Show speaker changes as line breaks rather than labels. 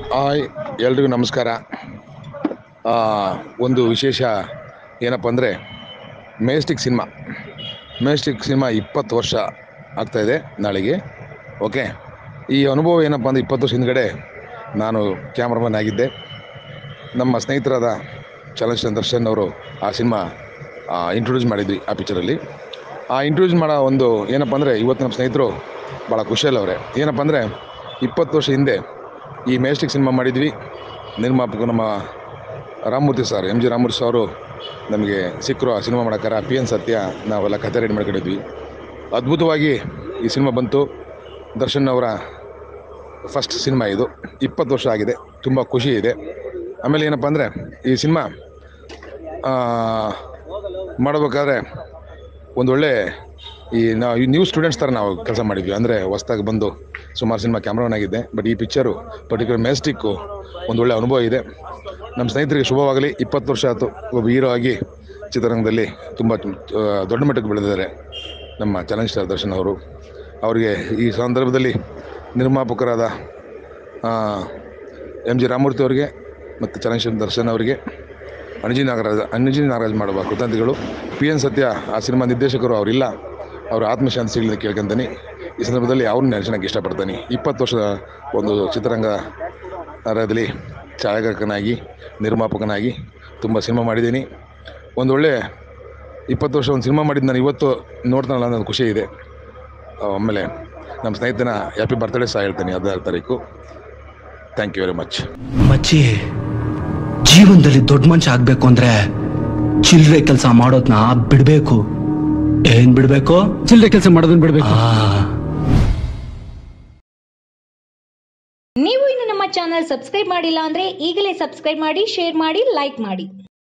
hi ಎಲ್ರಿಗೂ ನಮಸ್ಕಾರ ಆ, ಒಂದು ವಿಶೇಷ ಏನಪ್ಪ ಅಂದರೆ ಮೆಜೆಸ್ಟಿಕ್ ಸಿನಿಮಾ ಮೆಜೆಸ್ಟಿಕ್ ಸಿನಿಮಾ ಇಪ್ಪತ್ತು ವರ್ಷ ಆಗ್ತಾಯಿದೆ ನಾಳೆಗೆ ಓಕೆ ಈ ಅನುಭವ ಏನಪ್ಪ ಅಂದರೆ ಇಪ್ಪತ್ತು ವರ್ಷ ಹಿಂದ್ಗಡೆ ನಾನು ಕ್ಯಾಮ್ರಾಮನ್ ಆಗಿದ್ದೆ ನಮ್ಮ ಸ್ನೇಹಿತರಾದ ಚಲನಚಿತ್ರ ದರ್ಶನ್ ಅವರು ಆ ಸಿನಿಮಾ ಇಂಟ್ರೊಡ್ಯೂಸ್ ಮಾಡಿದ್ವಿ ಆ ಪಿಕ್ಚರಲ್ಲಿ ಆ ಇಂಟ್ರೊಡ್ಯೂಸ್ ಮಾಡೋ ಒಂದು ಏನಪ್ಪ ಅಂದರೆ ಇವತ್ತು ನಮ್ಮ ಸ್ನೇಹಿತರು ಭಾಳ ಖುಷಿಯಲ್ಲವ್ರೆ ಏನಪ್ಪ ಅಂದರೆ ಇಪ್ಪತ್ತು ವರ್ಷ ಹಿಂದೆ ಈ ಮೆಜೆಸ್ಟಿಕ್ ಸಿನಿಮಾ ಮಾಡಿದ್ವಿ ನಿರ್ಮಾಪಕ ನಮ್ಮ Ramamurthy sir M G Ramamurthy ಅವರು ನಮಗೆ ಸಿಕ್ಕರು ಆ ಸಿನಿಮಾ ಮಾಡೋಕ್ಕಾರ ಪಿ ಎನ್ ಸತ್ಯ ನಾವೆಲ್ಲ ಕತೆ ರೆಡಿ ಮಾಡ್ಕೊಂಡಿದ್ವಿ ಅದ್ಭುತವಾಗಿ ಈ ಸಿನಿಮಾ ಬಂತು ದರ್ಶನ್ ಅವರ ಫಸ್ಟ್ ಸಿನಿಮಾ ಇದು ಇಪ್ಪತ್ತು ವರ್ಷ ಆಗಿದೆ ತುಂಬ ಖುಷಿ ಇದೆ ಆಮೇಲೆ ಏನಪ್ಪ ಅಂದರೆ ಈ ಸಿನಿಮಾ ಮಾಡಬೇಕಾದ್ರೆ ಒಂದೊಳ್ಳೆ ಈ ನಾವು ಈ ನ್ಯೂ ಸ್ಟೂಡೆಂಟ್ಸ್ ಥರ ನಾವು ಕೆಲಸ ಮಾಡಿದ್ವಿ ಅಂದರೆ ಹೊಸ್ದಾಗಿ ಬಂದು ಸುಮಾರು ಸಿನಿಮಾ ಕ್ಯಾಮ್ರಾಮನ್ ಆಗಿದ್ದೆ ಬಟ್ ಈ ಪಿಕ್ಚರು ಪರ್ಟಿಕ್ಯುಲರ್ ಮೆಜೆಸ್ಟಿಕ್ಕು ಒಂದೊಳ್ಳೆ ಅನುಭವ ಇದೆ ನಮ್ಮ ಸ್ನೇಹಿತರಿಗೆ ಶುಭವಾಗಲಿ ಇಪ್ಪತ್ತು ವರ್ಷ ಆಯಿತು ಒಬ್ಬ ಹೀರೋ ಆಗಿ ಚಿತ್ರರಂಗದಲ್ಲಿ ತುಂಬ ಆ, ದೊಡ್ಡ ಮಟ್ಟಕ್ಕೆ ಬೆಳೆದಿದ್ದಾರೆ ನಮ್ಮ ಚಲನಚಿತ್ರ ದರ್ಶನ್ ಅವರು ಅವರಿಗೆ ಈ ಸಂದರ್ಭದಲ್ಲಿ ನಿರ್ಮಾಪಕರಾದ ಎಮ್ ಜಿ ರಾಮಮೂರ್ತಿ ಅವರಿಗೆ ಮತ್ತು ಚಲನಚಿತ್ರ ದರ್ಶನ್ ಅವರಿಗೆ ಅಣಜಿ ನಾಗರಾಜ್ ಅಣಜಿ ನಾಗರಾಜ್ ಮಾಡುವ ಕೃತಂತಿಗಳು ಪಿ ಎನ್ ಸತ್ಯ ಆ ಸಿನಿಮಾ ನಿರ್ದೇಶಕರು ಅವರಿಲ್ಲ ಅವರ ಆತ್ಮಶಾಂತಿ ಸಿಗಲಿ ಕೇಳ್ಕೊಂತೀನಿ ಈ ಸಂದರ್ಭದಲ್ಲಿ ಅವ್ರನ್ನ ನೆನೆಸೋಕ್ಕೆ ಇಷ್ಟಪಡ್ತೀನಿ ಇಪ್ಪತ್ತು ವರ್ಷದ ಒಂದು ಚಿತ್ರರಂಗ ರಂಗದಲ್ಲಿ ಛಾಯಾಗ್ರಾಹಕನಾಗಿ ನಿರ್ಮಾಪಕನಾಗಿ ತುಂಬ ಸಿನಿಮಾ ಮಾಡಿದ್ದೀನಿ ಒಂದು ಒಳ್ಳೆ ಇಪ್ಪತ್ತು ವರ್ಷ ಒಂದು ಸಿನಿಮಾ ಮಾಡಿದ್ದು ನಾನು ಇವತ್ತು ನೋಡ್ತಾನಲ್ಲ ಅನ್ನೋದು ಖುಷಿ ಇದೆ ಆಮೇಲೆ ನಮ್ಮ ಸ್ನೇಹಿತನ ಹ್ಯಾಪಿ ಬರ್ತ್ಡೇ ಸಹ ಹೇಳ್ತೀನಿ ಹದಿನಾರು ತಾರೀಕು ಥ್ಯಾಂಕ್ ಯು ವೆರಿ ಮಚ್
ಮಚ್ಚಿ ಜೀವನದಲ್ಲಿ ದೊಡ್ಡ ಮನುಷ್ಯ ಆಗ್ಬೇಕು ಅಂದ್ರೆ ಚಿಲ್ಲರೆ ಕೆಲಸ ಮಾಡೋದ್ನ ಬಿಡ್ಬೇಕು ಏನ್ ಬಿಡ್ಬೇಕು
ಚಿಲ್ಲರೆ ಕೆಲಸ ಮಾಡೋದನ್ನ ಬಿಡ್ಬೇಕು
ಆ
ನೀವು ಇನ್ನು ನಮ್ಮ ಚಾನಲ್ ಸಬ್ಸ್ಕ್ರೈಬ್ ಮಾಡಿಲ್ಲ ಅಂದ್ರೆ ಈಗಲೇ ಸಬ್ಸ್ಕ್ರೈಬ್ ಮಾಡಿ ಶೇರ್ ಮಾಡಿ ಲೈಕ್ ಮಾಡಿ